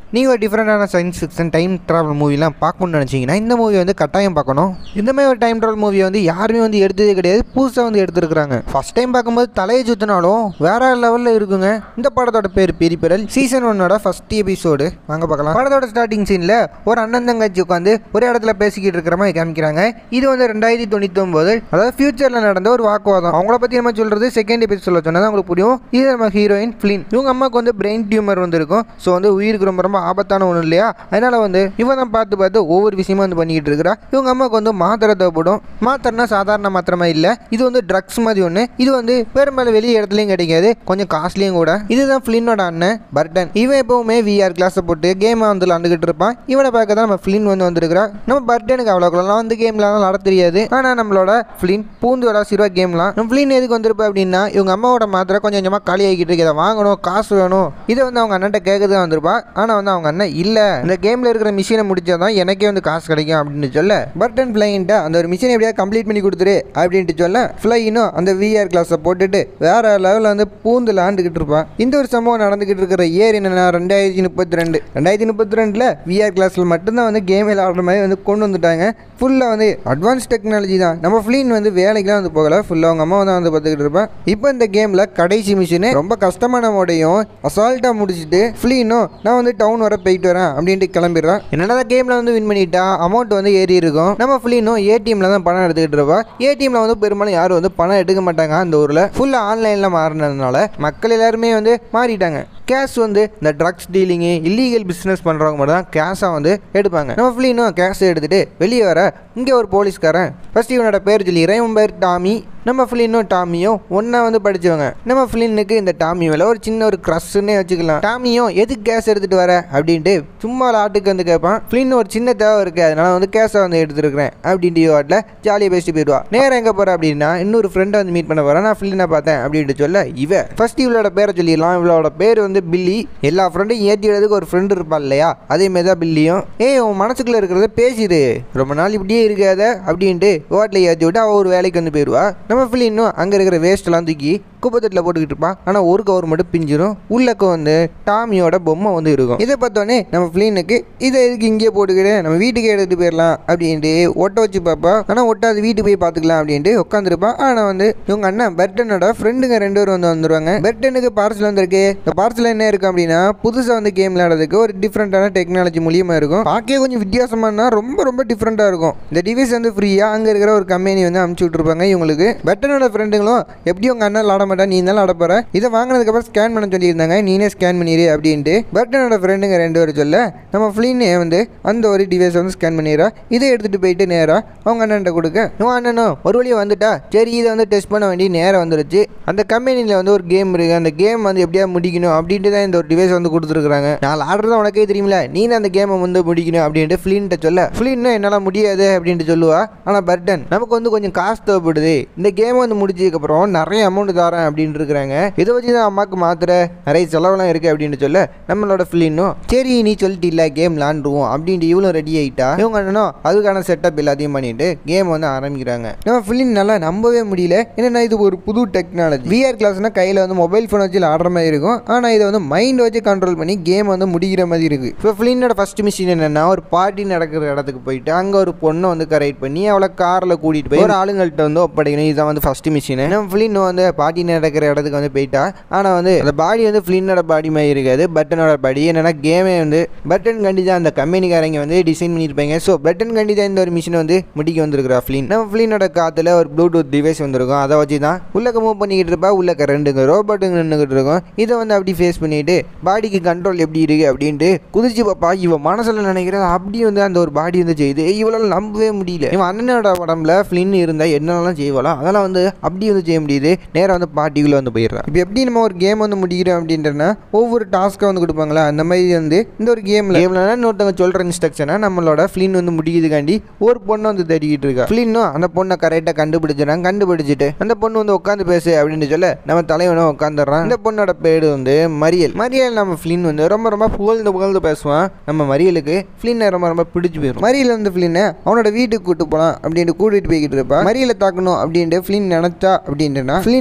நீங்கள் ஒரு டிஃப்ரெண்டான சயின்ஸ் ஃபிக்ஷன் டைம் ட்ராவல் மூவிலாம் பார்க்கணும்னு நினச்சிங்கன்னா இந்த மூவி வந்து கட்டாயம் பார்க்கணும் இந்த மாதிரி ஒரு டைம் ட்ராவல் மூவியை வந்து யாருமே வந்து எடுத்ததே கிடையாது புதுசாக வந்து எடுத்துருக்காங்க ஃபர்ஸ்ட் டைம் பார்க்கும்போது தலையை சுற்றினாலும் வேற லெவலில் இருக்குங்க இந்த படத்தோட பேர் பெரிபெரல் சீசன் ஒன்னோட ஃபர்ஸ்ட் எபிசோடு வாங்க பார்க்கலாம் படத்தோட ஸ்டார்டிங் சீனில் ஒரு அண்ணன் தங்கச்சி உட்காந்து ஒரே இடத்துல பேசிக்கிட்டு இருக்கிற மாதிரி காமிக்கிறாங்க இது வந்து ரெண்டாயிரத்தி தொண்ணூற்றி ஒன்பது அதாவது ஃபியூச்சரில் நடந்த ஒரு வாக்குவாதம் அவங்கள பற்றி நம்ம சொல்கிறது செகண்ட் எபிசோடில் சொன்னது உங்களுக்கு புரியும் இது நம்ம ஹீரோயின் ஃபிலின் இவங்க அம்மாவுக்கு வந்து பிரெயின் டியூமர் வந்துருக்கும் ஸோ வந்து உயிருக்கு ரொம்ப ரொம்ப ஆபத்தான ஒன்று இல்லையா அதனால வந்து இவன் தான் பார்த்து பார்த்து ஒவ்வொரு விஷயமும் வந்து பண்ணிக்கிட்டு இருக்கிறா இவங்க அம்மாவுக்கு வந்து மாத்திரை தேவைப்படும் மாத்திரைனா சாதாரண மாத்திரமா இல்லை இது வந்து ட்ரக்ஸ் மாதிரி ஒன்று இது வந்து பெரும்பாலும் வெளி இடத்துலையும் கிடைக்காது கொஞ்சம் காஸ்ட்லியும் கூட இதுதான் ஃபிலினோட அண்ணன் பர்டன் இவன் எப்பவுமே விஆர் கிளாஸை போட்டு கேமை வந்து விளாண்டுக்கிட்டு இருப்பான் இவனை பார்க்க தான் நம்ம ஃபிலின் வந்து வந்திருக்கிறா நம்ம பர்டனுக்கு அவ்வளோக்குலாம் வந்து கேம்லாம் விளாட தெரியாது ஆனால் நம்மளோட ஃபிலின் பூந்து விளாசிருவா கேம்லாம் நம்ம ஃபிலின் எதுக்கு வந்திருப்பா அப்படின்னா இவங்க அம்மாவோட மாத்திரை கொஞ்சம் கொஞ்சமாக காலி ஆகிட்டு இருக்கு இதை வாங்கணும் காசு வேணும் இதை வந்து அவங்க அண்ணன்ட்ட கேட்க தான் வந்திருப்பா ஆனால் வந்து அவங்க அண்ணன் இல்லை இந்த கேமில் இருக்கிற மிஷினை முடிச்சா தான் எனக்கே வந்து காசு கிடைக்கும் அப்படின்னு சொல்ல பர்டன் ஃப்ளைன்ட்ட அந்த ஒரு மிஷினை எப்படியா கம்ப்ளீட் பண்ணி கொடுத்துரு அப்படின்ட்டு சொல்ல ஃப்ளைனும் அந்த விஆர் கிளாஸை போட்டுட்டு வேற லெவலில் வந்து பூந்து விளாண்டுக்கிட்டு இருப்பான் இந்த ஒரு சம்பவம் நடந்துக்கிட்டு இருக்கிற இயர் என்னன்னா ரெண்டாயிரத்தி முப்பத்தி ரெண்டு ரெண்டாயிரத்தி முப்பத்தி ரெண்டில் விஆர் கிளாஸில் மட்டும்தான் வந்து கேம் விளையாடுற மாதிரி வந்து கொண்டு வந்துட்டாங்க ஃபுல்லாக வந்து அட்வான்ஸ் டெக்னாலஜி தான் நம்ம ஃப்ளீன் வந்து வேலைக்கெலாம் வந்து போகல ஃபுல்லாக அவங்க அம்மா தான் வந்து பார்த்துக்கிட்டு இருப்பேன் இப்போ இந்த கேமில் கடைசி மிஷினு ரொம்ப கஷ்டமான மோடையும் அசால்ட்டாக முடிச்சுட்டு ஃப்ளீனும் நான் வந்து டவுன் வர போயிட்டு வரேன் அப்படின்ட்டு கிளம்பிடுறான் என்னடா கேமில் வந்து வின் பண்ணிட்டா அமௌண்ட் வந்து ஏறி இருக்கும் நம்ம ஃப்ளீனும் ஏடிஎம்ல தான் பணம் எடுத்துக்கிட்டு இருப்பா ஏடிஎம்ல வந்து பெரும்பாலும் யாரும் வந்து பணம் எடுக்க மாட்டாங்க அந்த ஊரில் ஃபுல்லாக ஆன்லைனில் மாறினதுனால மக்கள் எல்லாருமே வந்து மாறிட்டாங்க கேஷ் வந்து இந்த ட்ரக்ஸ் டீலிங்கு இல்லீகல் பிஸ்னஸ் பண்ணுறவங்க மட்டும் தான் கேஷாக வந்து எடுப்பாங்க நம்ம ஃப்ளீனும் கேஷை எடுத்துகிட்டு வெளியே வர இங்கே ஒரு போலீஸ்காரன் ஃபர்ஸ்ட் இவனோட பேர் சொல்லிடுறேன் இவன் பேர் டாமி நம்ம ஃபிலினும் டாமியும் ஒன்றா வந்து படித்தவங்க நம்ம ஃபிலினுக்கு இந்த டாமி மேலே ஒரு சின்ன ஒரு க்ரஷ்ன்னே வச்சுக்கலாம் டாமியும் எதுக்கு கேஸ் எடுத்துகிட்டு வர அப்படின்ட்டு சும்மா ஆட்டுக்கு வந்து கேட்பான் ஃபிலின் ஒரு சின்ன தேவை இருக்குது அதனால வந்து கேஸை வந்து எடுத்துருக்கிறேன் அப்படின்ட்டு வாட்டில் ஜாலியாக பேசிட்டு போயிடுவா நேரம் எங்கே போகிற அப்படின்னா இன்னொரு ஃப்ரெண்டை வந்து மீட் பண்ண போகிறேன் நான் ஃபிலினை பார்த்தேன் அப்படின்ட்டு சொல்ல இவ ஃபர்ஸ்ட் இவளோட பேரை சொல்லிடலாம் இவளோட பேர் வந்து பில்லி எல்லா ஃப்ரெண்டையும் ஏற்றி விடுறதுக்கு ஒரு ஃப்ரெண்டு இருப்பாள் இல்லையா அதே மாதிரி தான் பில்லியும் ஏய் உன் மனசுக்குள்ளே இருக்கிறத பேசிடு ரொம்ப நாள் இப்படியே இருக்காத அப்படின்ட்டு ஹோட்டலில் ஏற்றி விட்டு அவள் ஒரு வேலைக்கு வந்து போயிடுவா நம்ம ஃபிலினும் அங்கே இருக்கிற வேஸ்ட்டெல்லாம் தூக்கி குப்பத்தட்டில் போட்டுக்கிட்டு இருப்பான் ஆனால் ஒரு கவர் மட்டும் பிஞ்சிரும் உள்ளக்க வந்து டாமியோட பொம்மை வந்து இருக்கும் இதை பார்த்தோன்னே நம்ம ஃபிலினுக்கு இதை எதுக்கு இங்கேயே போட்டுக்கிட்டு நம்ம வீட்டுக்கே எடுத்துகிட்டு போயிடலாம் அப்படின்ட்டு ஒட்ட வச்சு பார்ப்பா ஆனால் ஒட்டாது வீட்டுக்கு போய் பார்த்துக்கலாம் அப்படின்ட்டு உட்காந்துருப்பான் ஆனால் வந்து இவங்க அண்ணன் பெர்டனோட ஃப்ரெண்டுங்க ரெண்டு பேரும் வந்து வந்துருவாங்க பெர்டனுக்கு பார்சல் வந்திருக்கு இந்த பார்சல் என்ன இருக்கும் அப்படின்னா புதுசாக வந்து கேம் விளையாடுறதுக்கு ஒரு டிஃப்ரெண்ட்டான டெக்னாலஜி மூலியமாக இருக்கும் பார்க்கவே கொஞ்சம் வித்தியாசமானா ரொம்ப ரொம்ப டிஃப்ரெண்ட்டாக இருக்கும் இந்த டிவைஸ் வந்து ஃப்ரீயாக அங்கே இருக்கிற ஒரு கம்பெனி வந்து அமுச்சு விட்ருப்பாங்க இவங்களுக்கு பெர்டனோட ஃப்ரெண்டுங்களும் எப்படி உங்கள் அண்ணன் விளாட மாட்டா நீ தான் விளாட போகிற இதை வாங்கினதுக்கப்புறம் ஸ்கேன் பண்ண சொல்லியிருந்தாங்க நீனே ஸ்கேன் பண்ணிடு அப்படின்ட்டு பெர்டனோட ஃப்ரெண்டுங்க ரெண்டு பேரும் சொல்ல நம்ம ஃப்ளீனே வந்து அந்த ஒரு டிவைஸை வந்து ஸ்கேன் பண்ணிடுறா இதை எடுத்துகிட்டு போயிட்டு நேராக அவங்க அண்ணன்ட்ட கொடுக்க இவன் அண்ணனும் ஒரு வழியாக வந்துட்டா சரி இதை வந்து டெஸ்ட் பண்ண வேண்டிய நேரம் வந்துருச்சு அந்த கம்பெனியில் வந்து ஒரு கேம் இருக்குது அந்த கேம் வந்து எப்படியா முடிக்கணும் அப்படின்ட்டு தான் இந்த ஒரு டிவைஸ் வந்து கொடுத்துருக்காங்க நான் ஆடுறது உனக்கே தெரியுமில நீ தான் அந்த கேமை வந்து முடிக்கணும் அப்படின்ட்டு ஃப்ளீன்ட்ட சொல்ல ஃப்ளீன்னு என்னால் முடியாது அப்படின்ட்டு சொல்லுவா ஆனால் பர்டன் நமக்கு வந்து கொஞ்சம் காசு தேவைப்படுது இந்த கேம் வந்து முடிச்சதுக்கப்புறம் நிறைய அமௌண்ட் தரேன் அப்படின்னு இருக்கிறாங்க இதை வச்சு தான் அம்மாவுக்கு மாத்திர நிறைய செலவெல்லாம் இருக்குது அப்படின்னு சொல்ல நம்மளோட ஃபிலினும் சரி நீ சொல்லிட்டு இல்லை கேம் விளாண்டுருவோம் அப்படின்ட்டு இவளும் ரெடி ஆகிட்டா இவங்க அண்ணனும் அதுக்கான செட்டப் எல்லாத்தையும் பண்ணிட்டு கேம் வந்து ஆரம்பிக்கிறாங்க நம்ம ஃபிலின் நல்லா நம்பவே முடியல என்னன்னா இது ஒரு புது டெக்னாலஜி விஆர் கிளாஸ்னா கையில் வந்து மொபைல் ஃபோன் வச்சு ஆடுற மாதிரி இருக்கும் ஆனால் இதை வந்து மைண்ட் வச்சு கண்ட்ரோல் பண்ணி கேம் வந்து முடிக்கிற மாதிரி இருக்கு இப்போ ஃபிலினோட ஃபர்ஸ்ட் மிஷின் என்னன்னா ஒரு பார்ட்டி நடக்கிற இடத்துக்கு போயிட்டு அங்கே ஒரு பொண்ணை வந்து கரெக்ட் பண்ணி அவளை காரில் கூட்டிகிட்டு போய் ஒரு ஆளுங்கள்ட்ட வந்து ஒப்படைக்கணும் இதுதான் வந்து ஃபர்ஸ்ட் மிஷின் நம்ம ஃபிலின் வந்து பார்ட்டி நடக்கிற இடத்துக்கு வந்து போயிட்டா ஆனால் வந்து அந்த பாடி வந்து ஃபிலினோட பாடி மாதிரி இருக்காது பட்டனோட பாடி என்னன்னா கேமே வந்து பட்டன் கண்டி தான் அந்த கம்பெனிக்காரங்க வந்து டிசைன் பண்ணியிருப்பாங்க ஸோ பட்டன் கண்டி தான் இந்த ஒரு மிஷினை வந்து முடிக்க வந்திருக்கிறா ஃபிலின் நம்ம ஃபிலினோட காற்றுல ஒரு ப்ளூடூத் டிவைஸ் வந்திருக்கும் அதை வச்சு தான் உள்ளக்க மூவ் பண்ணிக்கிட்டு இருப்பா உள்ளக்க ரெண்டுங்க ரோபோட்டுங்க நின்றுக்கிட்டு இருக்கும் இதை வந்து அப்படி ஃபேஸ் பண்ணிட்டு பாடிக்கு கண்ட்ரோல் எப்படி இருக்கு அப்படின்ட்டு குதிச்சு பாப்பா இவன் மனசில் நினைக்கிறது அப்படி வந்து அந்த ஒரு பாடி வந்து செய்யுது இவளால் நம்பவே முடியல இவன் அண்ணனோட உடம்புல ஃபிலின் இருந்தால் என்னெல்லாம் செய்வாளோ அதெல்லாம் வந்து அப்படி வந்து செய்ய முடியுது நேராக வந்து பாட்டிக்குள்ளே வந்து போயிடுறான் இப்போ எப்படி நம்ம ஒரு கேம் வந்து முடிக்கிறோம் அப்படின்றனா ஒவ்வொரு டாஸ்க்கை வந்து கொடுப்பாங்களா அந்த மாதிரி வந்து இந்த ஒரு கேமில் கேமில் இன்னொருத்தவங்க சொல்கிற இன்ஸ்ட்ரக்ஷனை நம்மளோட ஃபிலின் வந்து முடிக்கிறதுக்காண்டி ஒரு பொண்ணை வந்து தேடிக்கிட்டு இருக்கா ஃபிலினும் அந்த பொண்ணை கரெக்டாக கண்டுபிடிச்சிடறான் கண்டுபிடிச்சிட்டு அந்த பொண்ணு வந்து உட்காந்து பேசு அப்படின்னு சொல்ல நம்ம தலைவனும் உட்காந்துடுறான் இந்த பொண்ணோட பேர் வந்து மரியல் மரியல் நம்ம ஃபிலின் வந்து ரொம்ப ரொம்ப புகழ்ந்து புகழ்ந்து பேசுவான் நம்ம மரியலுக்கு ஃபிலினை ரொம்ப ரொம்ப பிடிச்சி போயிடும் மரியல் வந்து ஃபிலினை அவனோட வீட்டுக்கு கூட்டு போகலாம் அப்படின்ட்டு கூட்டிகிட்டு போய்கிட்டு இருப்பா மரியலை தாக்கணும் அப்படின்ட்டு ஃபிலின் நினச்சா அப்படின்ட்டுனா ஃபிலின் அந்த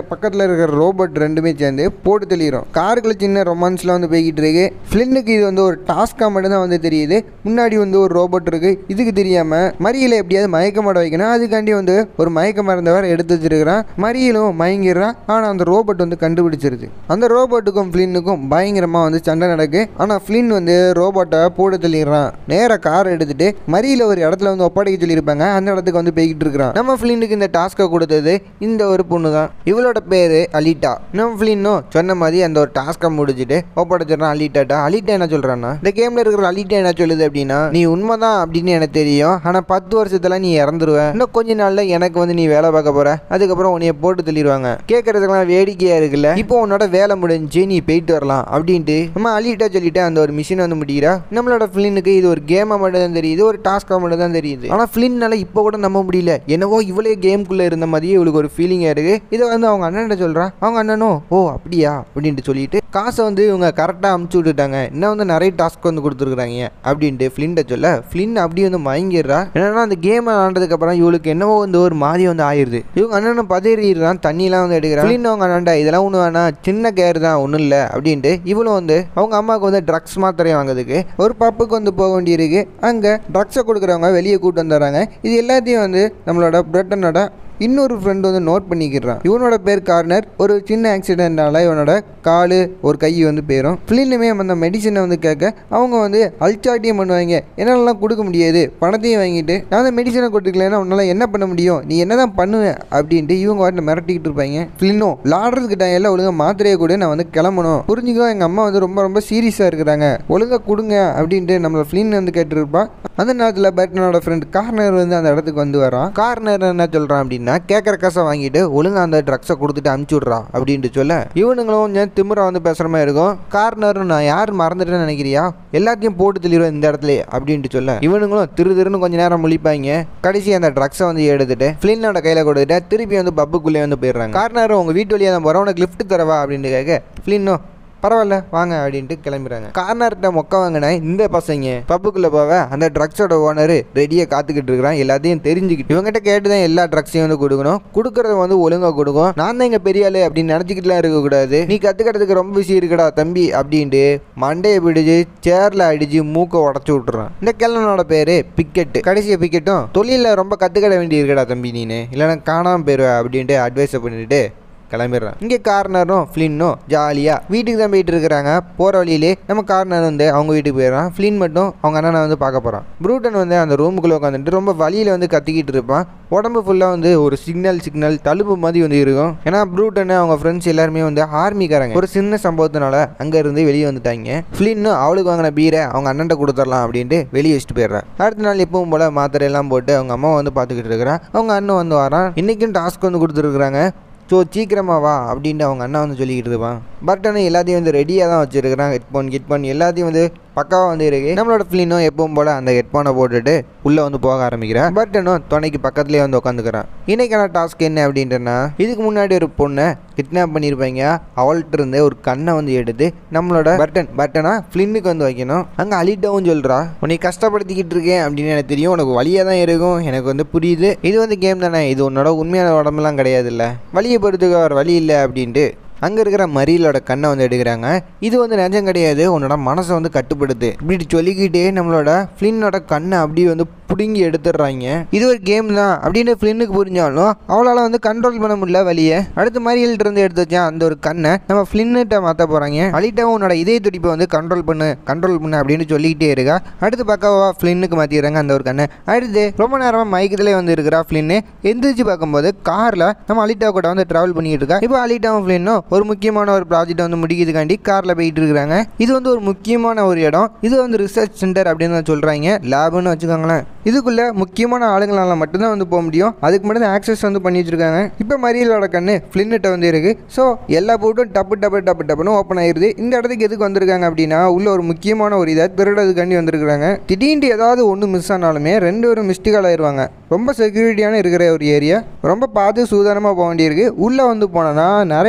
பக்கத்தில் இருக்கிற ரோபோட் ரெண்டுமே சேர்ந்து போட்டு தெளிகிறோம் காருக்குள்ள சின்ன ரொமான்ஸ்லாம் வந்து போய்கிட்டு இருக்கு ஃப்ளின்னுக்கு இது வந்து ஒரு டாஸ்க்காக மட்டும்தான் வந்து தெரியுது முன்னாடி வந்து ஒரு ரோபோட் இருக்கு இதுக்கு தெரியாம மறியலை எப்படியாவது மயக்க மாட வைக்கணும் அதுக்காண்டி வந்து ஒரு மயக்க மருந்தை வேற எடுத்து வச்சிருக்கிறான் மறியலும் மயங்கிடுறான் ஆனால் அந்த ரோபோட் வந்து கண்டுபிடிச்சிருது அந்த ரோபோட்டுக்கும் ஃப்ளின்னுக்கும் பயங்கரமாக வந்து சண்டை நடக்கு ஆனால் ஃப்ளின் வந்து ரோபோட்டை போட்டு தள்ளிடுறான் நேராக கார் எடுத்துட்டு மறியல ஒரு இடத்துல வந்து ஒப்படைக்க சொல்லியிருப்பாங்க அந்த இடத்துக்கு வந்து போய்கிட்டு இருக்கிறான் நம்ம ஃப்ளின்னுக்கு இந்த டாஸ்க்கை கொடுத்தது இந்த ஒரு பொண்ணு தான் இவளோட பேர் அலிட்டா நம்ம ஃப்ளின்னும் சொன்ன மாதிரி அந்த ஒரு டாஸ்க்கை முடிச்சுட்டு ஒப்படைச்சிடறான் அலிட்டாட்டா அலிட்டா என்ன சொல்கிறான்னா இந்த கேமில் இருக்கிற அலிட்டா என்ன சொல்லுது அப்படின்னா நீ உண்மைதான் அப்படின்னு எனக்கு தெரியும் ஆனால் பத்து வருஷத்துல நீ இறந்துருவ இன்னும் கொஞ்ச நாள்ல எனக்கு வந்து நீ வேலை பார்க்க போற அதுக்கப்புறம் உன்னைய போட்டு தள்ளிடுவாங்க கேட்கறதுக்கெல்லாம் வேடிக்கையா இருக்குல்ல இப்போ உன்னோட வேலை முடிஞ்சு நீ போயிட்டு வரலாம் அப்படின்ட்டு நம்ம அலிட்டா சொல்லிட்டு அந்த ஒரு மிஷின் வந்து முடிக்கிறா நம்மளோட ஃபிலினுக்கு இது ஒரு கேமா மட்டும் தான் தெரியுது ஒரு டாஸ்க்காக மட்டும் தான் தெரியுது ஆனால் ஃபிலின்னால இப்போ கூட நம்ப முடியல என்னவோ இவளே கேம்குள்ளே இருந்த மாதிரியே இவளுக்கு ஒரு ஃபீலிங்காக இருக்கு இதை வந்து அவங்க அண்ணன் சொல்றா அவங்க அண்ணனும் ஓ அப்படியா அப்படின்ட்டு சொல்லிட்டு காசை வந்து இவங்க கரெக்டாக அமுச்சு விட்டுட்டாங்க இன்னும் வந்து நிறைய டாஸ்க் வந்து கொடுத்துருக்குறாங்க அப்படின்ட்டு ஃப்ளின்ட்ட சொல்ல ஃப்ளின் அப்படியே வந்து மயங்கிடுறா என்னன்னா அந்த கேம் ஆனதுக்கு அப்புறம் இவளுக்கு என்னவோ வந்து ஒரு மாதிரி வந்து ஆயிருது இவங்க அண்ணனும் பதறிடுறான் தண்ணிலாம் வந்து எடுக்கிறான் ஃப்ளின் அவங்க அண்ணன்டா இதெல்லாம் ஒன்று வேணாம் சின்ன கேர் தான் ஒன்றும் இல்லை அப்படின்ட்டு இவளும் வந்து அவங்க அம்மாவுக்கு வந்து ட்ரக்ஸ் மாத்திரை வாங்குறதுக்கு ஒரு பப்புக்கு வந்து போக வேண்டியிருக்கு அங்கே ட்ரக்ஸை கொடுக்குறவங்க வெளியே கூட்டு வந்துடுறாங்க இது எல்லாத்தையும் வந்து நம்மளோட பிரிட்டனோட இன்னொரு ஃப்ரெண்ட் வந்து நோட் பண்ணிக்கிறான் இவனோட பேர் கார்னர் ஒரு சின்ன ஆக்சிடென்ட்னால இவனோட காலு ஒரு கை வந்து போயிடும் ஃபிலினுமே அந்த மெடிசனை வந்து கேட்க அவங்க வந்து அல்சாட்டியம் பண்ணுவாங்க என்னாலலாம் கொடுக்க முடியாது பணத்தையும் வாங்கிட்டு நான் அந்த மெடிசனை கொடுக்கலன்னா உன்னால் என்ன பண்ண முடியும் நீ என்ன தான் பண்ணுவேன் அப்படின்ட்டு இவங்க வாட்டில் மிரட்டிக்கிட்டு இருப்பாங்க ஃபிலினும் விளாடுறதுக்கு டைமில் ஒழுங்கா மாத்திரையை கூட நான் வந்து கிளம்பணும் புரிஞ்சுக்கோ எங்கள் அம்மா வந்து ரொம்ப ரொம்ப சீரியஸாக இருக்கிறாங்க ஒழுங்கா கொடுங்க அப்படின்ட்டு நம்மளை ஃபிலின் வந்து கேட்டுருப்பா அந்த நேரத்தில் பேட்மனோட ஃப்ரெண்ட் கார்னர் வந்து அந்த இடத்துக்கு வந்து வரான் கார்னர் என்ன சொல்கிறான் அப்படின்னா கேட்குற காசை வாங்கிட்டு ஒழுங்கா அந்த ட்ரக்ஸை கொடுத்துட்டு அமுச்சு விட்றா அப்படின்ட்டு சொல்ல இவனுங்களும் கொஞ்சம் திமிரா வந்து பேசுகிற மாதிரி இருக்கும் கார்னரும் நான் யார் மறந்துட்டேன்னு நினைக்கிறியா எல்லாத்தையும் போட்டு தெளிவேன் இந்த இடத்துல அப்படின்ட்டு சொல்ல இவனுங்களும் திரு திருன்னு கொஞ்ச நேரம் முழிப்பாங்க கடைசி அந்த ட்ரக்ஸை வந்து எடுத்துட்டு ஃபிளினோட கையில் கொடுத்துட்டு திருப்பி வந்து பப்புக்குள்ளே வந்து போயிடுறாங்க கார்னர் உங்கள் வீட்டு வழியாக தான் போகிறேன் உனக்கு லிஃப்ட் தரவா அப்படின்ட்டு கேட்க ஃபிளினும் பரவாயில்ல வாங்க அப்படின்ட்டு கிளம்புறாங்க கார்னர்கிட்ட மொக்க வாங்கின இந்த பசங்க பப்புக்குள்ளே போக அந்த ட்ரக்ஸோட ஓனர் ரெடியாக காத்துக்கிட்டு இருக்கிறான் எல்லாத்தையும் தெரிஞ்சுக்கிட்டு இவங்ககிட்ட கேட்டு தான் எல்லா ட்ரக்ஸையும் வந்து கொடுக்கணும் கொடுக்கறத வந்து ஒழுங்காக கொடுக்கும் நான் தான் எங்கள் பெரிய ஆளு அப்படின்னு நினச்சிக்கிட்டுலாம் இருக்கக்கூடாது நீ கற்றுக்கிறதுக்கு ரொம்ப பிஸி இருக்குடா தம்பி அப்படின்ட்டு மண்டையை பிடிச்சு சேரில் அடிச்சு மூக்கை உடச்சி விட்டுறான் இந்த கிழனோட பேர் பிக்கெட்டு கடைசிய பிக்கெட்டும் தொழிலில் ரொம்ப கற்றுக்கிட வேண்டி இருக்கடா தம்பி நீனு இல்லைன்னா காணாமல் போயிடுவ அப்படின்ட்டு அட்வைஸை பண்ணிட்டு கிளம்பிடுறான் இங்கே கார்னரும் ஃப்ளின்னும் ஜாலியாக வீட்டுக்கு தான் போயிட்டு இருக்கிறாங்க போகிற வழியிலே நம்ம கார்னர் வந்து அவங்க வீட்டுக்கு போயிடுறான் ஃப்ளின் மட்டும் அவங்க அண்ணனை வந்து பார்க்க போகிறான் ப்ரூட்டன் வந்து அந்த ரூமுக்குள்ளே உட்காந்துட்டு ரொம்ப வழியில் வந்து கத்திக்கிட்டு இருப்பான் உடம்பு ஃபுல்லாக வந்து ஒரு சிக்னல் சிக்னல் தழுப்பு மாதிரி வந்து இருக்கும் ஏன்னா ப்ரூட்டன் அவங்க ஃப்ரெண்ட்ஸ் எல்லாருமே வந்து ஆர்மிக்காரங்க ஒரு சின்ன சம்பவத்தினால அங்கேருந்து வெளியே வந்துட்டாங்க ஃப்ளின்னும் அவளுக்கு வாங்கின பீரை அவங்க அண்ணன்ட்ட கொடுத்துடலாம் அப்படின்ட்டு வெளியே வச்சுட்டு போயிடுறான் அடுத்த நாள் எப்பவும் போல் மாத்திரை எல்லாம் போட்டு அவங்க அம்மா வந்து பார்த்துக்கிட்டு இருக்கிறான் அவங்க அண்ணன் வந்து வரான் இன்றைக்கும் டாஸ்க் வந்து கொடுத்துருக்குறாங்க ஸோ சீக்கிரமா வா அப்படின்ட்டு அவங்க அண்ணா வந்து சொல்லிக்கிட்டு இருப்பான் பட் ஆனால் எல்லாத்தையும் வந்து ரெடியாக தான் வச்சுருக்கிறான் ஹெட்ஃபோன் ஹெட்ஃபோன் எல்லாத்தையும் வந்து பக்காவாக வந்து இருக்கு நம்மளோட ஃபிலினும் எப்பவும் போல் அந்த ஹெட்ஃபோனை போட்டுட்டு உள்ளே வந்து போக ஆரம்பிக்கிறான் பட் இன்னும் துணைக்கு பக்கத்துலேயே வந்து உட்காந்துக்கிறான் இன்னைக்கான டாஸ்க் என்ன அப்படின்றனா இதுக்கு முன்னாடி ஒரு பொண்ணை கிட்னாப் பண்ணியிருப்பாங்க அவள்கிட்ட இருந்து ஒரு கண்ணை வந்து எடுத்து நம்மளோட பட்டன் பட்டனா ஃப்ளின்னுக்கு வந்து வைக்கணும் அங்கே அலிட்டாவும் சொல்கிறா உன்னை கஷ்டப்படுத்திக்கிட்டு இருக்கேன் அப்படின்னு எனக்கு தெரியும் உனக்கு வழியாக தான் இருக்கும் எனக்கு வந்து புரியுது இது வந்து கேம் தானே இது உன்னோட உண்மையான உடம்புலாம் கிடையாது இல்லை வழியை பொறுத்துக்க ஒரு வழி இல்லை அப்படின்ட்டு அங்கே இருக்கிற மரியலோட கண்ணை வந்து எடுக்கிறாங்க இது வந்து நிஜம் கிடையாது உன்னோட மனசை வந்து கட்டுப்படுத்து இப்படி சொல்லிக்கிட்டே நம்மளோட ஃப்ளின்னோட கண்ணை அப்படியே வந்து பிடுங்கி எடுத்துடுறாங்க இது ஒரு கேம் தான் அப்படின்னு ஃப்ளின்னுக்கு புரிஞ்சாலும் அவளால் வந்து கண்ட்ரோல் பண்ண முடியல வழியை அடுத்து மரியல்கிட்ட இருந்து எடுத்து வச்சா அந்த ஒரு கண்ணை நம்ம ஃப்ளின்னுகிட்ட மாற்ற போகிறாங்க அலிட்டாவும் உன்னோட இதய துடிப்பை வந்து கண்ட்ரோல் பண்ணு கண்ட்ரோல் பண்ணு அப்படின்னு சொல்லிக்கிட்டே இருக்கா அடுத்து பக்காவா ஃப்ளின்னுக்கு மாற்றிடுறாங்க அந்த ஒரு கண்ணை அடுத்து ரொம்ப நேரமாக மயக்கத்திலே வந்து இருக்கிறா ஃப்ளின்னு எந்திரிச்சு பார்க்கும்போது காரில் நம்ம அலிட்டா கூட வந்து ட்ராவல் பண்ணிட்டு இருக்கா இப்போ அலிட்டாவும் ஃப்ளின்னும் ஒரு முக்கியமான ஒரு ப்ராஜெக்ட் வந்து முடிக்கிறதுக்காண்டி காரில் போயிட்டு இருக்கிறாங்க இது வந்து ஒரு முக்கியமான ஒரு இடம் இது வந்து ரிசர்ச் சென்டர் அப்படின்னு தான் சொல்கிறாங்க லேபுன்னு வச்சுக்கோங்களேன் இதுக்குள்ளே முக்கியமான ஆளுங்களால மட்டும்தான் வந்து போக முடியும் அதுக்கு மட்டும் தான் ஆக்சஸ் வந்து பண்ணி வச்சிருக்காங்க இப்போ மரியலோட கண்ணு ஃப்ளின்னிட்ட வந்து இருக்கு ஸோ எல்லா போட்டும் டப்பு டப்பு டப்பு டப்புன்னு ஓப்பன் ஆயிருது இந்த இடத்துக்கு எதுக்கு வந்திருக்காங்க அப்படின்னா உள்ள ஒரு முக்கியமான ஒரு இதை திருடுறதுக்காண்டி வந்திருக்காங்க திடீர்னு ஏதாவது ஒன்று மிஸ் ஆனாலுமே ரெண்டு பேரும் மிஸ்டேக்கால் ஆயிடுவாங்க ரொம்ப செக்யூரிட்டியான இருக்கிற ஒரு ஏரியா ரொம்ப பார்த்து சூதானமாக போக வேண்டியிருக்கு உள்ளே வந்து போனோன்னா நிறைய லாக்கு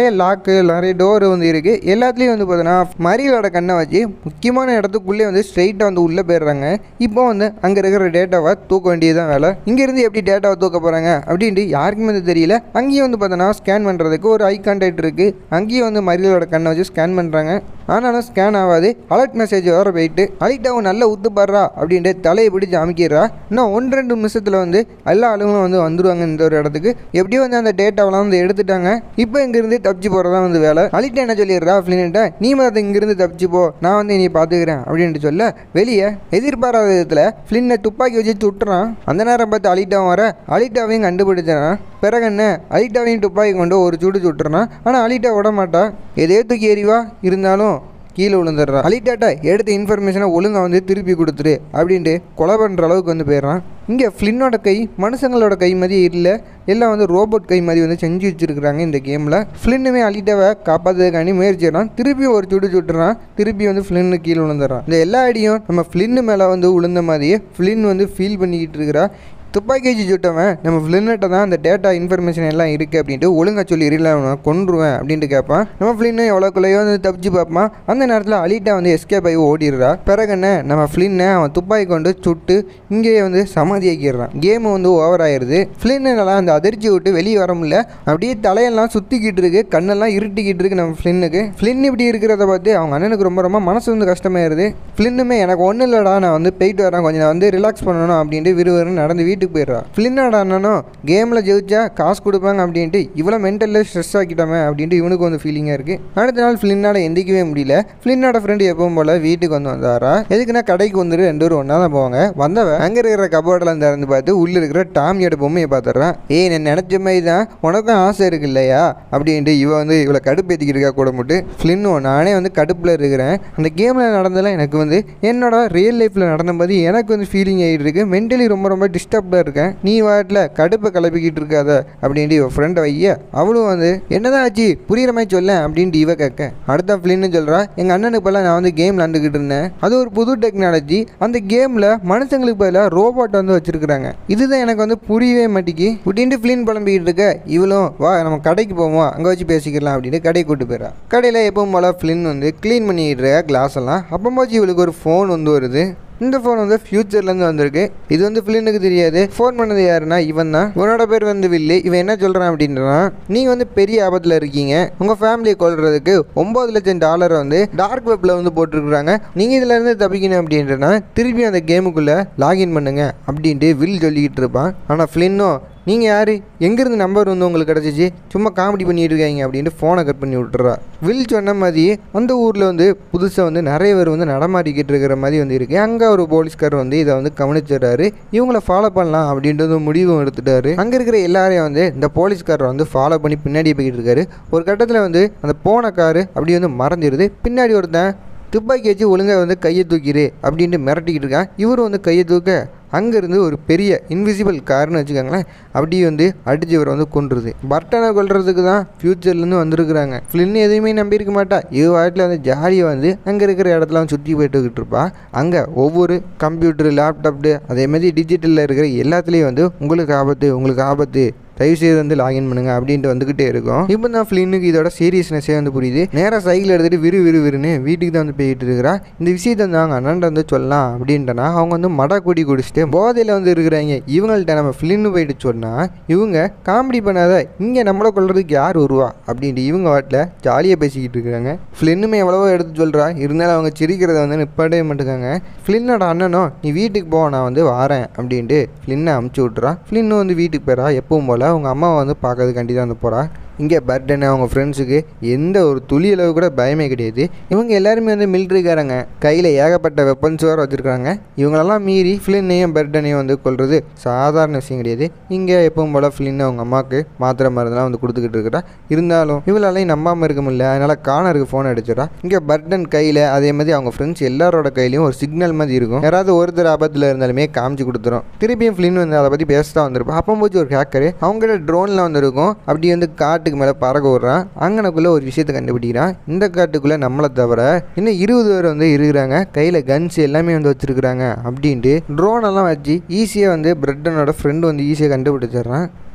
லாக்கு நிறைய டோர் வந்து இருக்குது எல்லாத்துலேயும் வந்து பார்த்தோன்னா மரியலோட கண்ணை வச்சு முக்கியமான இடத்துக்குள்ளே வந்து ஸ்ட்ரைட்டாக வந்து உள்ளே போயிடுறாங்க இப்போ வந்து அங்கே இருக்கிற டேட்டாவை தூக்க வேண்டியதுதான் வேலை இங்கேருந்து எப்படி டேட்டாவை தூக்க போகிறாங்க அப்படின்ட்டு யாருக்குமே வந்து தெரியல அங்கேயும் வந்து பார்த்தோன்னா ஸ்கேன் பண்ணுறதுக்கு ஒரு ஐ கான்டாக்ட் இருக்குது அங்கேயும் வந்து மரியலோட கண்ணை வச்சு ஸ்கேன் பண்ணுறாங்க ஆனாலும் ஸ்கேன் ஆகாது அலர்ட் மெசேஜ் வர போயிட்டு அலிட்டாவும் நல்ல உத்துப்பாடுறா அப்படின்ட்டு தலையை பிடிச்சி அமைக்கிறா இன்னும் ஒன்று ரெண்டு நிமிஷத்தில் வந்து எல்லா ஆளுங்களும் வந்து வந்துருவாங்க இந்த ஒரு இடத்துக்கு எப்படியும் வந்து அந்த டேட்டாவெல்லாம் வந்து எடுத்துட்டாங்க இப்போ இங்கேருந்து தப்பிச்சு போகிறதா வந்து வேலை அலிட்டா என்ன சொல்லிடுறா ஃபிலின்ட்ட நீ மதத்தை இங்கேருந்து தப்பிச்சு போ நான் வந்து நீ பார்த்துக்கிறேன் அப்படின்ட்டு சொல்ல வெளியே எதிர்பாராத விதத்தில் ஃபிலினை துப்பாக்கி வச்சு சுட்டுறான் அந்த நேரம் பார்த்து அலிட்டாவும் வர அலிட்டாவையும் கண்டுபிடிச்சான் பிறகு என்ன அலிட்டாவையும் துப்பாக்கி கொண்டு ஒரு சுடு சுட்டுறான் ஆனால் அலிட்டா விட மாட்டா எதே தூக்கி எறிவா இருந்தாலும் கீழே விழுந்துடுறான் அலிட்டாட்டா எடுத்த இன்ஃபர்மேஷனை ஒழுங்கா வந்து திருப்பி கொடுத்துரு அப்படின்ட்டு கொலை பண்ணுற அளவுக்கு வந்து போயிடுறான் இங்கே ஃப்ளின்னோட கை மனுஷங்களோட கை மாதிரி இல்லை எல்லாம் வந்து ரோபோட் கை மாதிரி வந்து செஞ்சு வச்சுருக்குறாங்க இந்த கேமில் ஃப்ளின்னுமே அலிட்டாவை காப்பாற்றுறதுக்காண்டி முயற்சிடுறான் திருப்பி ஒரு சுடு சுட்டுறான் திருப்பி வந்து ஃப்ளின்னு கீழே விழுந்துடுறான் இந்த எல்லா அடியும் நம்ம ஃப்ளின்னு மேலே வந்து விழுந்த மாதிரியே ஃப்ளின் வந்து ஃபீல் பண்ணிக்கிட்டு இருக்கிறா துப்பாக்கி வச்சு சுட்டவன் நம்ம ஃப்ளின்கிட்ட தான் அந்த டேட்டா இன்ஃபர்மேஷன் எல்லாம் இருக்குது அப்படின்ட்டு ஒழுங்கா சொல்லி இல்லை அவனை கொன்றுவேன் அப்படின்ட்டு கேட்பான் நம்ம ஃப்ளின்னு எவ்வளோக்குள்ளேயோ வந்து தப்பிச்சு பார்ப்பான் அந்த நேரத்தில் அலிட்டா வந்து எஸ்கேப் ஆகி ஓடிடுறா பிறகு என்ன நம்ம ஃப்ளின்னை அவன் துப்பாக்கி கொண்டு சுட்டு இங்கேயே வந்து சமாதி ஆக்கிடுறான் கேம் வந்து ஓவர் ஆயிடுது ஃப்ளின்னால அந்த அதிர்ச்சி விட்டு வெளியே வர முடியல அப்படியே தலையெல்லாம் சுற்றிக்கிட்டு இருக்கு கண்ணெல்லாம் இருட்டிக்கிட்டு இருக்கு நம்ம ஃப்ளின்னுக்கு ஃப்ளின் இப்படி இருக்கிறத பார்த்து அவங்க அண்ணனுக்கு ரொம்ப ரொம்ப மனசு வந்து கஷ்டமாயிருது ஃப்ளின்னுமே எனக்கு ஒன்றும் இல்லைடா நான் வந்து போயிட்டு வரேன் கொஞ்சம் நான் வந்து ரிலாக்ஸ் பண்ணணும் அப்படின்ட்டு விறுவிறுன்னு நடந்து வீட்டுக்கு போயிடுறா ஃப்ளின்னோட அண்ணனும் கேமில் ஜெயிச்சா காசு கொடுப்பாங்க அப்படின்ட்டு இவ்வளோ மென்டலில் ஸ்ட்ரெஸ் ஆக்கிட்டோமே அப்படின்ட்டு இவனுக்கு வந்து ஃபீலிங்காக இருக்குது அடுத்த நாள் ஃப்ளின்னால எந்திக்கவே முடியல ஃப்ளின்னோட ஃப்ரெண்டு எப்பவும் போல் வீட்டுக்கு வந்து வந்தாரா எதுக்குன்னா கடைக்கு வந்துட்டு ரெண்டு பேரும் ஒன்றா தான் போவாங்க வந்தவன் அங்கே இருக்கிற கபோர்டில் திறந்து பார்த்து உள்ளே இருக்கிற டாமியோட பொம்மையை பார்த்துட்றான் ஏய் நான் நினச்ச மாதிரி தான் உனக்கும் ஆசை இருக்கு இல்லையா அப்படின்ட்டு இவ வந்து இவ்வளோ கடுப்பேற்றிக்கிட்டு இருக்கா கூட மட்டும் ஃப்ளின்னும் நானே வந்து கடுப்பில் இருக்கிறேன் அந்த கேமில் நடந்ததெல்லாம் எனக்கு வந்து என்னோட ரியல் லைஃப்பில் நடந்த போது எனக்கு வந்து ஃபீலிங் ஆகிட்டு இருக்கு மென்டலி ரொம்ப ரொம்ப டிஸ்டர்ப்டாக இருக்கேன் நீ வாட்டில் கடுப்பை கிளப்பிக்கிட்டு இருக்காத அப்படின்ட்டு இவ ஃப்ரெண்டை வைய அவளும் வந்து என்னதான் ஆச்சு புரியுற மாதிரி சொல்ல அப்படின்ட்டு இவ கேட்க அடுத்த ஃப்ளின்னு சொல்கிறா எங்கள் அண்ணனுக்கு பதிலாக நான் வந்து கேம் விளாண்டுக்கிட்டு இருந்தேன் அது ஒரு புது டெக்னாலஜி அந்த கேமில் மனுஷங்களுக்கு பதிலாக ரோபோட் வந்து வச்சிருக்கிறாங்க இதுதான் எனக்கு வந்து புரியவே மாட்டேங்கி அப்படின்ட்டு ஃப்ளின் புலம்பிக்கிட்டு இருக்க இவளும் வா நம்ம கடைக்கு போவோம் அங்கே வச்சு பேசிக்கலாம் அப்படின்னு கடைக்கு கூட்டு போயிடறா கடையில் எப்பவும் போல ஃப்ளின் வந்து க்ளீன் பண்ணிக்கிட்டு இருக்க கிளாஸ் எல்லாம் அப்போ போச்சு இவளுக்கு ஒரு ஃபோன் வந்து வருது இந்த ஃபோன் வந்து ஃபியூச்சர்லேருந்து வந்திருக்கு இது வந்து ஃபிலினுக்கு தெரியாது ஃபோன் பண்ணது யாருன்னா இவன் தான் இவனோட பேர் வந்து வில்லு இவன் என்ன சொல்கிறான் அப்படின்றான் நீங்கள் வந்து பெரிய ஆபத்தில் இருக்கீங்க உங்கள் ஃபேமிலியை கொள்றதுக்கு ஒம்பது லட்சம் டாலரை வந்து டார்க் வெப்பில் வந்து போட்டிருக்குறாங்க நீங்கள் இதிலேருந்து தப்பிக்கணும் அப்படின்றனா திருப்பி அந்த கேமுக்குள்ளே லாகின் பண்ணுங்க அப்படின்ட்டு வில் சொல்லிக்கிட்டு இருப்பான் ஆனால் ஃப்ளின்னும் நீங்கள் யார் எங்கேருந்து நம்பர் வந்து உங்களுக்கு கிடச்சிச்சு சும்மா காமெடி பண்ணிட்டு இருக்காங்க அப்படின்ட்டு ஃபோனை கட் பண்ணி விட்டுறா வில் சொன்ன மாதிரி அந்த ஊரில் வந்து புதுசாக வந்து நிறைய பேர் வந்து நடமாடிக்கிட்டு இருக்கிற மாதிரி வந்து இருக்குது அங்கே ஒரு போலீஸ்கார் வந்து இதை வந்து கவனிச்சிடுறாரு இவங்கள ஃபாலோ பண்ணலாம் அப்படின்றது முடிவும் எடுத்துட்டாரு அங்கே இருக்கிற எல்லாரையும் வந்து இந்த போலீஸ்காரர் வந்து ஃபாலோ பண்ணி பின்னாடி போய்கிட்டு இருக்காரு ஒரு கட்டத்தில் வந்து அந்த போன காரு அப்படி வந்து மறைஞ்சிருது பின்னாடி ஒருத்தன் துப்பாக்கி வச்சு ஒழுங்காக வந்து கையை தூக்கிடு அப்படின்ட்டு மிரட்டிக்கிட்டு இருக்கான் இவரும் வந்து கையை தூக்க அங்கேருந்து ஒரு பெரிய இன்விசிபிள் கார்னு வச்சுக்கோங்களேன் அப்படியே வந்து அடிச்சு இவரை வந்து கொன்றுது பர்டனை கொல்றதுக்கு தான் ஃப்யூச்சர்லேருந்து வந்திருக்கிறாங்க ஃப்ளின் எதையுமே நம்பியிருக்க மாட்டா இது வாட்டில் வந்து ஜாலியாக வந்து அங்கே இருக்கிற இடத்துல வந்து சுற்றி போயிட்டுக்கிட்டு இருப்பா அங்கே ஒவ்வொரு கம்ப்யூட்டர் லேப்டாப்டு அதேமாதிரி டிஜிட்டலில் இருக்கிற எல்லாத்துலேயும் வந்து உங்களுக்கு ஆபத்து உங்களுக்கு ஆபத்து தயவு செய்து வந்து லாகின் பண்ணுங்க அப்படின்ட்டு வந்துக்கிட்டே இருக்கும் இப்போ தான் ஃப்ளின்னுக்கு இதோட சீரியஸ்னஸே வந்து புரியுது நேராக சைக்கிள் எடுத்துகிட்டு விறு விறு விறுன்னு வீட்டுக்கு தான் வந்து போயிட்டு இருக்கிறா இந்த விஷயத்தை வந்து அவங்க அண்ணன் வந்து சொல்லலாம் அப்படின்ட்டனா அவங்க வந்து மடா கூடி குடிச்சிட்டு போதையில் வந்து இருக்கிறாங்க இவங்கள்ட்ட நம்ம ஃப்ளின்னு போயிட்டு சொன்னால் இவங்க காமெடி பண்ணாத இங்கே நம்மளை கொள்றதுக்கு யார் வருவா அப்படின்ட்டு இவங்க வாட்டில் ஜாலியாக பேசிக்கிட்டு இருக்காங்க ஃப்ளின்னுமே எவ்வளவோ எடுத்து சொல்கிறா இருந்தாலும் அவங்க சிரிக்கிறத வந்து நிப்பாட்டவே மாட்டேங்காங்க ஃப்ளின்னோட அண்ணனும் நீ வீட்டுக்கு போ நான் வந்து வாரேன் அப்படின்ட்டு ஃப்ளின்னை அமுச்சு விட்றா ஃப்ளின்னு வந்து வீட்டுக்கு போகிறா எப்பவும் போல் அவங்க அம்மாவை வந்து பார்க்கறதுக்காண்டி தான் வந்து போகிறா இங்கே பர்டன் அவங்க ஃப்ரெண்ட்ஸுக்கு எந்த ஒரு துளி அளவு கூட பயமே கிடையாது இவங்க எல்லாருமே வந்து மிலிட்ரிக்காரங்க கையில் ஏகப்பட்ட வெப்பன்ஸ் வேறு வச்சுருக்காங்க இவங்களெல்லாம் மீறி ஃபிலினையும் பர்டனையும் வந்து கொள்வது சாதாரண விஷயம் கிடையாது இங்கே எப்பவும் போல் ஃபிலின் அவங்க அம்மாவுக்கு மாத்திரை மருந்தெல்லாம் வந்து கொடுத்துக்கிட்டு இருக்கிறா இருந்தாலும் இவளாலையும் நம்பாமல் இருக்க முடியல அதனால் கானருக்கு ஃபோன் அடிச்சிடறா இங்கே பர்டன் கையில் அதே மாதிரி அவங்க ஃப்ரெண்ட்ஸ் எல்லாரோட கையிலையும் ஒரு சிக்னல் மாதிரி இருக்கும் யாராவது ஒருத்தர் ஆபத்தில் இருந்தாலுமே காமிச்சு கொடுத்துரும் திருப்பியும் ஃபிலின் வந்து அதை பற்றி பேசதான் வந்திருப்பா அப்போ போச்சு ஒரு ஹேக்கரு அவங்ககிட்ட ட்ரோனில் வந்துருக்கும் அப்படி வந்து காட்டுக்கு மேலே பறக்க விட்றான் அங்கனக்குள்ளே ஒரு விஷயத்தை கண்டுபிடிக்கிறான் இந்த காட்டுக்குள்ளே நம்மளை தவிர இன்னும் இருபது பேர் வந்து இருக்கிறாங்க கையில் கன்ஸ் எல்லாமே வந்து வச்சுருக்குறாங்க அப்படின்ட்டு ட்ரோன் எல்லாம் வச்சு ஈஸியாக வந்து பிரெட்டனோட ஃப்ரெண்டு வந்து ஈஸியாக கண்டுபிடிச்சிடுறான்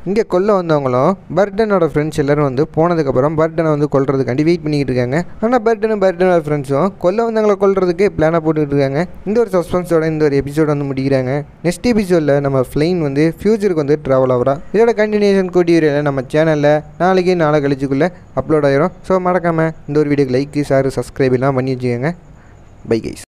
இங்கே கொல்ல வந்தவங்களும் பர்டனோட ஃப்ரெண்ட்ஸ் எல்லாரும் வந்து போனதுக்கப்புறம் பர்டனை வந்து கொல்றதுக்காண்டி வெயிட் பண்ணிக்கிட்டு இருக்காங்க ஆனால் பர்டனும் பர்டனோட ஃப்ரெண்ட்ஸும் கொல்ல வந்தவங்களை கொல்றதுக்கு பிளானாக போட்டுக்கிட்டு இருக்காங்க இந்த ஒரு சஸ்பென்ஸோட இந்த ஒரு எபிசோட் வந்து முடிக்கிறாங்க நெக்ஸ்ட் எபிசோடில் நம்ம ஃப்ளைன் வந்து ஃபியூச்சருக்கு வந்து ட்ராவல் ஆகிறா இதோட கண்டினியூஷன் கூடிய விரைவில் நம்ம சேனலில் நாளைக்கு நாளை கழிச்சுக்குள்ளே அப்லோட் ஆயிரும் ஸோ மறக்காமல் இந்த ஒரு வீடியோக்கு லைக் ஷேர் சப்ஸ்கிரைப் எல்லாம் பண்ணி வச்சுக்கோங்க பை கைஸ்